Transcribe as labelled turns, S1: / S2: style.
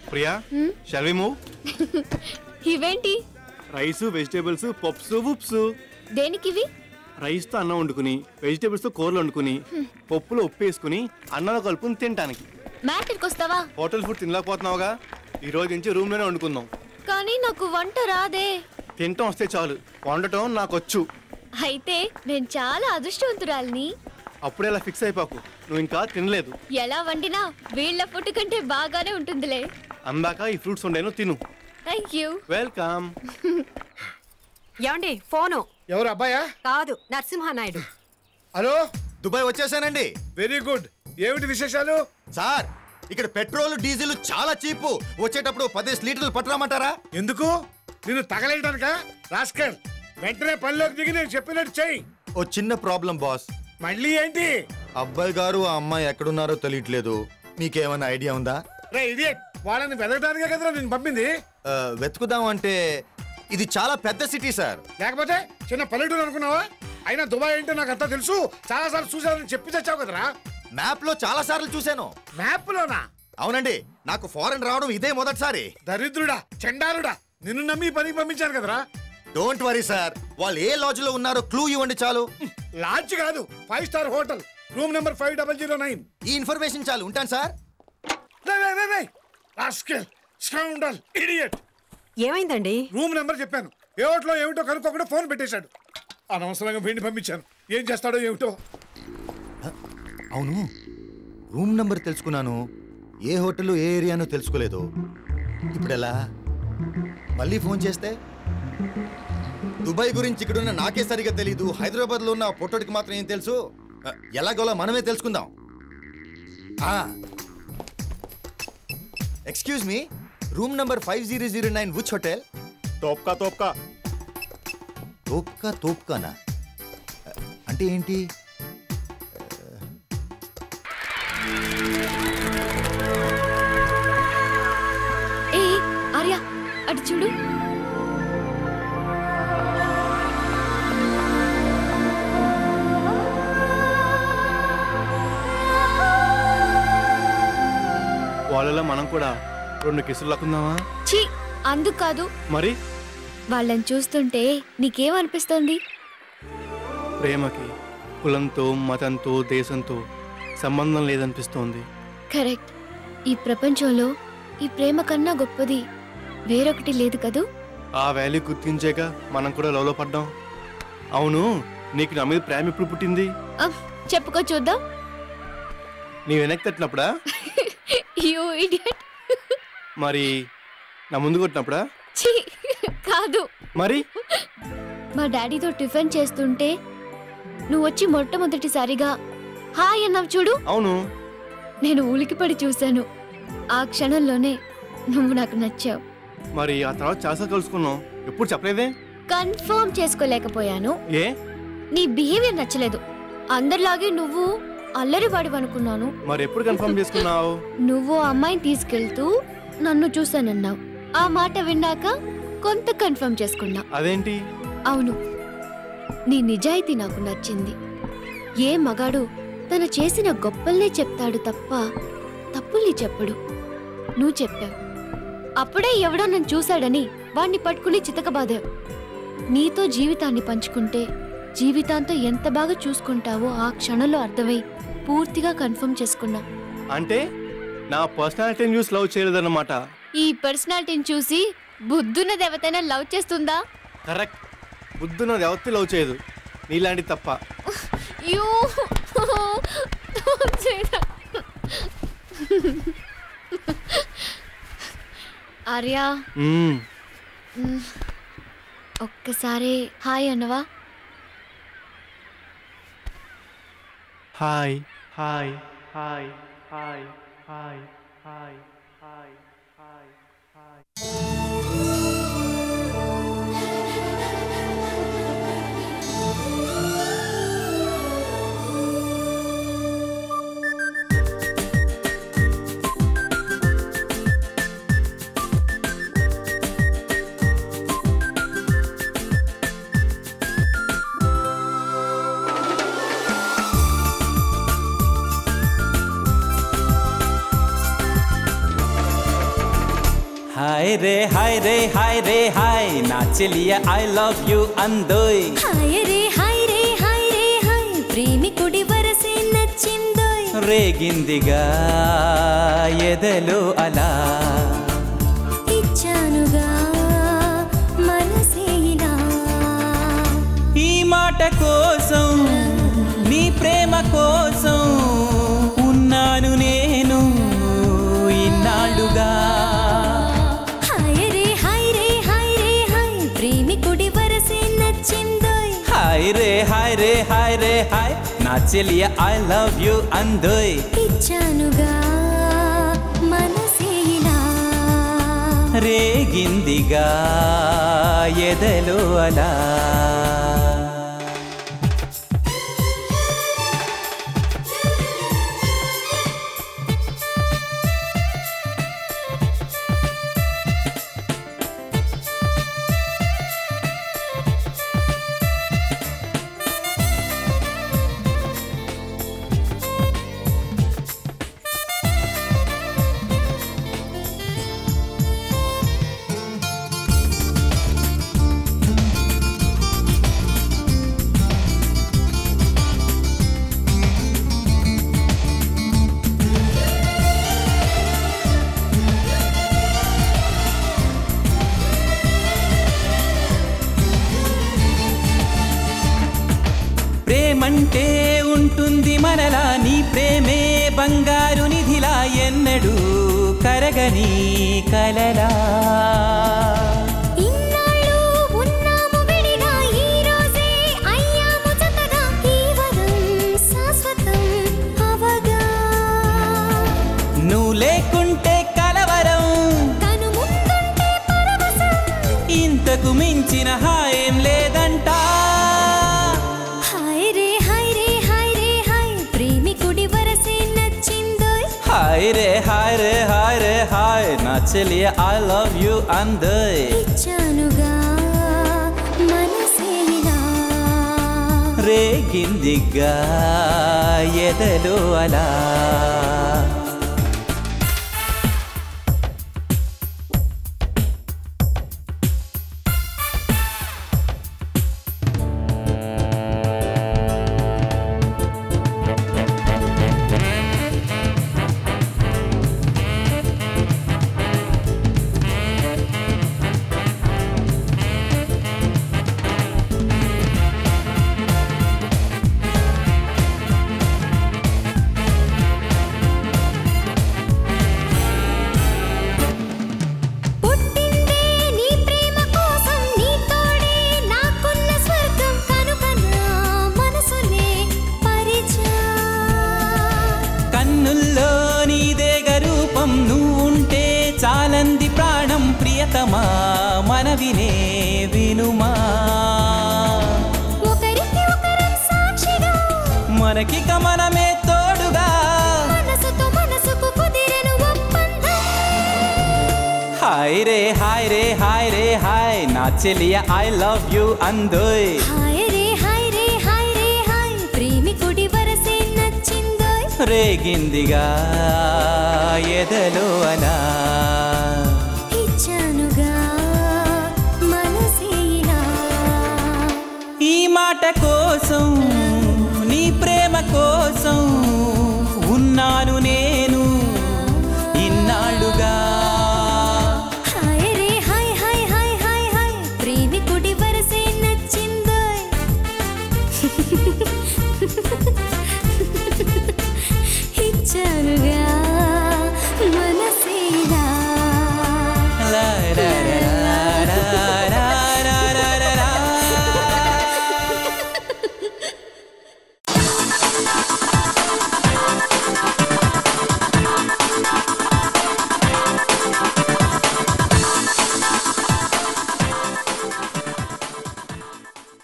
S1: Priya shall we move
S2: ఇవేంటి
S1: rice vegetables పప్స్ oops
S2: దేనికివి
S1: రైస్తో అన్నం వండుకుని వెజిటేబుల్స్తో కూరలు వండుకుని పప్పులో ఉప్పు వేసుకుని అన్నంలో కలుపుకుని తినటానికి
S2: మ్యాటర్కి వస్తావా
S1: హోటల్ ఫుడ్ తినలేకపోతున్నావుగా ఈ రోజు నుంచి రూమ్లోనే వండుకుందాం
S2: కానీ నాకు వంట రాదే
S1: తినటం వస్తే చాలు వండటం నాకు వచ్చు
S2: అయితే నేను చాలా అదృష్టవంతురాలిని
S1: అప్పుడే అలా ఫిక్స్ అయిపోకు నువ్వు ఇంకా తినలేదు
S2: ఎలా వండినా వీళ్ళ ఫుడ్ కంటే బాగానే ఉంటుందిలే
S1: అందాక ఈ ఫ్రూట్స్ ఉండేను తిను
S2: థ్యాంక్ యూ
S1: వెల్కమ్
S3: ఏమండి ఫోను
S4: ఎవరు అబ్బాయా
S3: కాదు నరసింహానాయుడు
S4: హలో
S5: దుబాయ్ వచ్చేసానండి
S4: వెరీ గుడ్ ఏమిటి విశేషాలు
S5: సార్ ఇక్కడ పెట్రోల్ డీజిల్ చాలా చీపు వచ్చేటప్పుడు పదేసి లీటర్లు పట్టరామంటారా
S4: ఎందుకు నిన్ను తగలేయడానిక రాస్కర్ వెంటనే పనిలోకి దిగి నేను చెప్పినట్టు చెయ్యి
S5: ఓ చిన్న ప్రాబ్లం బాస్
S4: మళ్ళీ ఏంటి
S5: అబ్బాయి గారు ఆ అమ్మాయి ఎక్కడున్నారో తెలియట్లేదు మీకేమైనా ఐడియా ఉందా
S4: రే ఇది వాళ్ళని వెదగడానికే కదరా నేను పంపింది
S5: ఆ, వెతుకుదాం అంటే ఇది చాలా పెద్ద సిటీ సార్
S4: లేకపోతే చిన్న పల్లెటూరు అనుకున్నావా అయినా దుబాయ్ అంటే నాకు అంతా తెలుసు చాలా సార్లు చూసానని చెప్పి తెచ్చావు కదరా
S5: మ్యాప్ లో చాలా సార్లు చూశాను
S4: మ్యాప్ లోనా
S5: అవునండి నాకు ఫారెన్ రావడం ఇదే మొదటిసారి
S4: దరిద్రుడా చండాలుడా నిన్ను నమ్మి పనికి పంపించాను కదరా
S5: డోంట్ వరీ సార్ వాళ్ళు ఏ లాడ్జ్ లో ఉన్నారో క్లూ ఇవ్వండి చాలు
S4: లాడ్జ్ కాదు five star hotel room number five double zero nine
S5: ఈ ఇన్ఫర్మేషన్ చాలు ఉంటాను సార్
S4: స్కౌండల్ ఇడియట్
S3: ఏమైందండి
S4: రూమ్ నెంబర్ చెప్పాను ఏ హోటల్లో ఏమిటో కనుక్కోకుండా ఫోన్ పెట్టేశాడు అనవసరంగా వీడిని పంపించాను ఏం చేస్తాడో ఏమిటో
S5: అవును రూమ్ నంబర్ తెలుసుకున్నాను ఏ హోటల్ ఏ ఏరియానో తెలుసుకోలేదు ఇప్పుడు ఎలా మళ్ళీ ఫోన్ చేస్తే దుబాయ్ గురించి ఇక్కడున్న నాకే సరిగా తెలీదు హైదరాబాద్ లో ఉన్న పొట్టోడికి మాత్రం ఏం తెలుసు ఆ, ఎలాగోలా మనమే తెలుసుకుందాం excuse me room number five zero zero nine which hotel
S1: తోప్కా తోప్కా
S5: తోప్కా తోప్కానా ఆ, అంటే ఏంటి
S2: ఏ ఆర్య అటు చూడు
S1: వాళ్ళలో మనం కూడా రెండు కిసులు లక్కుందామా
S2: ఛీ అందుకు కాదు
S1: మరి
S2: వాళ్ళని చూస్తుంటే నీకేమనిపిస్తోంది
S1: ప్రేమకి కులంతో మతంతో దేశంతో సంబంధం లేదనిపిస్తోంది
S2: కరెక్ట్ ఈ ప్రపంచంలో ఈ ప్రేమ కన్నా గొప్పది వేరొకటి లేదు కదూ
S1: ఆ వాల్యూ గుర్తించాక మనం కూడా లవ్లో పడ్డాం అవును నీకు నా మీద ప్రేమ ఎప్పుడు పుట్టింది
S2: అహ్, చెప్పుకో చూద్దాం
S1: నీ వెనక్కి తట్టినప్పుడా
S2: యూ ఇడియట్
S1: మరి నా ముందు కొట్టినప్పుడా
S2: ఛీ కాదు
S1: మరి
S2: మా డాడీతో టిఫిన్ చేస్తుంటే నువ్వు వచ్చి మొట్టమొదటిసారిగా హాయ్ అన్నావు చూడు
S1: అవును
S2: నేను ఉలికిపడి చూశాను ఆ క్షణంలోనే నువ్వు నాకు నచ్చావు
S1: మరి ఆ తర్వాత చాలాసార్లు కలుసుకున్నాం ఎప్పుడు చెప్పలేదే
S2: కన్ఫర్మ్ చేసుకోలేకపోయాను
S1: ఏ
S2: నీ బిహేవియర్ నచ్చలేదు అందరిలాగే నువ్వు అల్లరివాడి అనుకున్నాను
S1: మరి ఎప్పుడు కన్ఫర్మ్ చేసుకున్నావు
S2: నువ్వు ఆ అమ్మాయిని తీసుకెళ్తూ నన్ను చూశానన్నావు ఆ మాట విన్నాక కొంత కన్ఫర్మ్ చేసుకున్నా
S1: అదేంటి
S2: అవును నీ నిజాయితీ నాకు నచ్చింది ఏ మగాడు తన చేసిన గొప్పల్నే చెప్తాడు తప్ప తప్పుల్ని చెప్పడు నువ్వు చెప్పావు అప్పుడే ఎవడో నన్ను చూశాడని వాణ్ణి పట్టుకుని చితకబాదావు నీతో జీవితాన్ని పంచుకుంటే జీవితాంతం ఎంత బాగా చూసుకుంటావో ఆ క్షణంలో అర్థమై పూర్తిగా కన్ఫర్మ్ చేసుకున్నా
S1: అంటే నా పర్సనాలిటీని చూసి లవ్ చేయలేదన్నమాట
S2: ఈ పర్సనాలిటీని చూసి బుద్ధున్న దేవతైనా లవ్ చేస్తుందా
S1: కరెక్ట్ బుద్ధున్నది ఎవరితో లవ్ చేయదు నీలాంటి తప్ప
S2: యూ ఆర్యా
S1: మ్మ్.
S2: ఒక్కసారి హాయ్ అన్నవా
S1: హాయ్ హాయ్ హాయ్ హాయ్ హాయ్ హాయ్ హాయ్ హాయ్ హాయ్
S2: ఆ
S6: హాయ్ రే హాయ్ రే హాయ్ రే హాయ్ నా చెలియ ఐ లవ్ యు అందోయ్
S2: హాయ్ రే హాయ్ రే హాయ్ రే హాయ్ ప్రేమికుడి వరసే నచ్చిందోయ్
S6: రేగిందిగా ఎదలో అలా
S2: ఇచ్చానుగా మనసే ఇలా
S6: ఈ మాట కోసం నీ ప్రేమ కోసం ఉన్నాను నేను ఇన్నాళ్ళుగా
S2: హాయ్ రే హాయ్ రే హాయ్ రే హాయ్ ప్రేమికుడి వరసే నచ్చిందోయ్
S6: హాయ్ రే హాయ్ రే హాయ్ రే హాయ్ నా చెలియ ఐ లవ్ యు అందోయ్
S2: ఇచ్చానుగా మనసే ఇలా
S6: రేగిందిగా ఎదలో అలా ప్రేమంటే ఉంటుంది మనలా నీ ప్రేమే బంగారు నిధిలా ఎన్నడూ కరగని కలలా
S2: ఇన్నాళ్ళు ఉన్నాము విడిగా ఈ రోజే అయ్యాము జతగా ఈ వరం శాశ్వతం అవగా
S6: నువ్వు లేకుంటే కలవరం
S2: తను ముందుంటే పరవశం
S6: ఇంతకు మించిన హాయం లేదంట
S2: హాయ్ రే హాయ్ రే హాయ్ రే హాయ్ ప్రేమికుడి వరసే నచ్చిందోయ్
S6: హాయ్ రే హాయ్ రే హాయ్ రే హాయ్ నా చెలియ ఐ లవ్ యు అందయ్
S2: ఇచ్చానుగా మనసే ఇలా
S6: రేగిందిగా ఎదలో అలా
S2: పుట్టిందే నీ ప్రేమ కోసం నీ తోడే నాకున్న స్వర్గం కనుకనా మనసునే పరిచా
S6: కన్నుల్లో నీదే రూపం నువ్వుంటే చాలంది ప్రాణం ప్రియతమా మనవినే వినుమా
S2: ఒకరికి ఒకరం సాక్షిగా
S6: మనకి మనమే తోడుగా
S2: మనసుతో మనసుకు కుదిరెను ఒప్పందం
S6: హాయ్ రే హాయ్ రే హాయ్ రే హాయ్ నా చెలియ ఐ లవ్ యు అందోయ్
S2: హాయ్ రే హాయ్ రే హాయ్ రే హాయ్ ప్రేమికుడి వరసే నచ్చిందోయ్
S6: రేగిందిగా ఎదలో అలా
S2: ఇచ్చానుగా మనసే ఇలా
S6: ఈ మాట కోసం నీ ప్రేమ కోసం